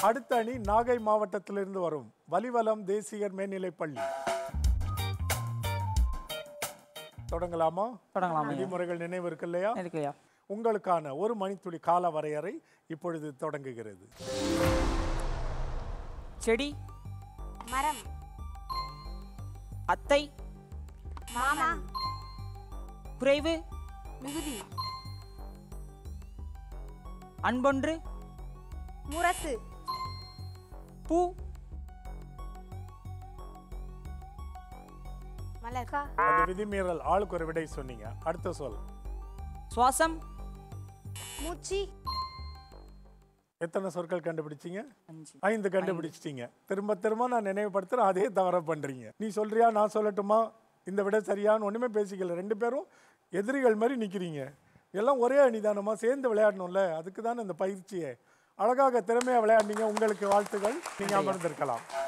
அடுத்த அணி நாகை மாவட்டத்திலிருந்து வரும் வலிவலம் தேசியர் மேல்நிலைப் பள்ளி தொடங்கலாமா தொடங்கலாம் ஐயா விதிமுறைகள் நினைவு இருக்கு இல்லையா இருக்குயா உங்களுக்கான ஒரு மணித்துளி கால வரையறை இப்பொழுது தொடங்குகிறது செடி மரம் அத்தை மாமா குறைவு மிகுதி அன்பொன்று முரசு பூ மலர்கா அது விதிமீறல் ஆளுக்கு ஒரு விடை சொன்னீங்க அடுத்த சொல் சுவாசம் மூச்சி எத்தனை சொற்கள் கண்டுபிடிச்சீங்க அஞ்சு ஐந்து கண்டுபிடிச்சிட்டீங்க திரும்ப திரும்ப நான் நினைவுபடுத்துறேன் அதே தவற பண்றீங்க நீ சொல்றியா நான் சொல்லட்டுமா இந்த விட சரியான்னு ஒண்ணுமே பேசிக்கல ரெண்டு பேரும் எதிரிகள் மாதிரி நிக்கிறீங்க எல்லாம் ஒரே அணிதானமா சேர்ந்து விளையாடணும்ல அதுக்கு தானே இந்த பயிற்சியே அழகாக திறமையா விளையாடுனீங்க உங்களுக்கு வாழ்த்துகள் நீங்க அமர்ந்திருக்கலாம்